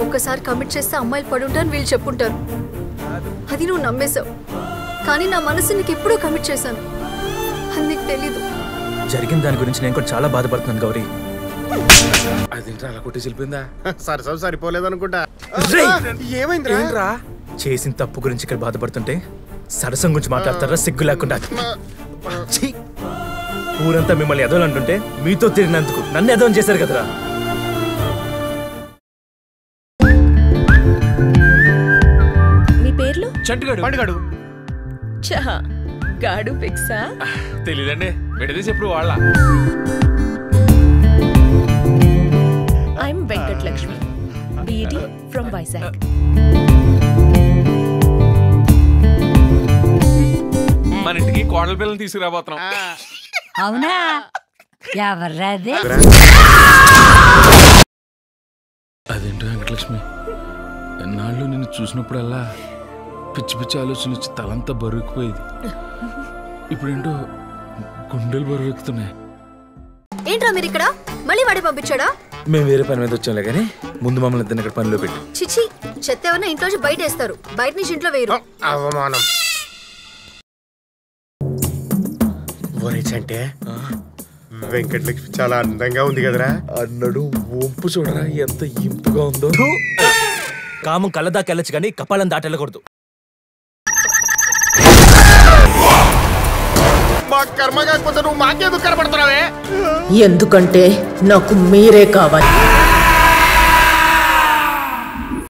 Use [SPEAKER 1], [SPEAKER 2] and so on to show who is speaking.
[SPEAKER 1] ఒక్కసారి కమిట్ చేస్తే అమ్మాయిలు పడుంటారని వీళ్ళు చెప్పుంటారు అది నువ్వు నమ్మేశావు కానీ నా మనసు నీకు ఎప్పుడో కమిట్ చేశాను అది నీకు తెలీదు
[SPEAKER 2] జరిగిన దాని గురించి నేను కూడా చాలా బాధపడుతున్నాను గౌరీ
[SPEAKER 3] అదేంట్రా అలా కొట్టేసి వెళ్ళిపోయిందా
[SPEAKER 4] సరసం సరిపోలేదనుకుంటా
[SPEAKER 2] రేయ్!
[SPEAKER 4] ఏమైందిరా
[SPEAKER 3] ఏంట్రా
[SPEAKER 2] చేసిన తప్పు గురించి ఇక్కడ బాధపడుతుంటే సరసం గురించి మాట్లాడతారా సిగ్గు లేకుండా ఛీ! ఊరంతా మిమ్మల్ని ఎదవలు అంటుంటే మీతో తిరిగినందుకు నన్ను ఎదవం చేశారు కదరా
[SPEAKER 5] మీ పేర్లు
[SPEAKER 3] చంటిగాడు
[SPEAKER 4] పండుగడు
[SPEAKER 5] చహా గాడు ఫిక్సా
[SPEAKER 3] తెలీదండి విడదీసి ఎప్పుడు వాళ్ళ
[SPEAKER 5] I'm Venkat Lakshmi BEd from Vizag
[SPEAKER 3] మన ఇంటికి కోడల పిల్లలు తీసుకురాబోతున్నాం
[SPEAKER 6] అవునా ఎవర్రాది
[SPEAKER 3] అదేంటో వెంకటలక్ష్మి ఎన్నాళ్ళు నిన్ను చూసినప్పుడల్లా పిచ్చి పిచ్చి ఆలోచనలు వచ్చి తలంతా బరువుకుపోయేది ఇప్పుడేంటో గుండెలు బరువెక్కుతున్నాయి
[SPEAKER 1] ఏంట్రా మీరు ఇక్కడ మళ్ళీ వాడి పంపించాడా
[SPEAKER 2] మేము వేరే పని మీద వచ్చాంలే కానీ ముందు మమ్మల్ని ఇద్దరిని ఇక్కడ పనిలో పెట్టి
[SPEAKER 1] చిచి చెత్త ఏమన్నా ఇంట్లోంచి బయట వేస్తారు బయట నుంచి ఇంట్లో వేయరు
[SPEAKER 4] అవమానం ఒరే చంటే వెంకటలక్ష్మి చాలా అందంగా ఉంది కదరా
[SPEAKER 2] అన్నడు వంపు చూడరా ఎంత ఇంపుగా ఉందో కామం కళ్ళదాకా వెళ్ళచ్చు కానీ కపాలం దాటెళ్ళకూడదు
[SPEAKER 4] మా కర్మ కాకపోతే నువ్వు మాకేందుకు కనపడుతున్నావే
[SPEAKER 7] ఎందుకంటే నాకు మీరే కావాలి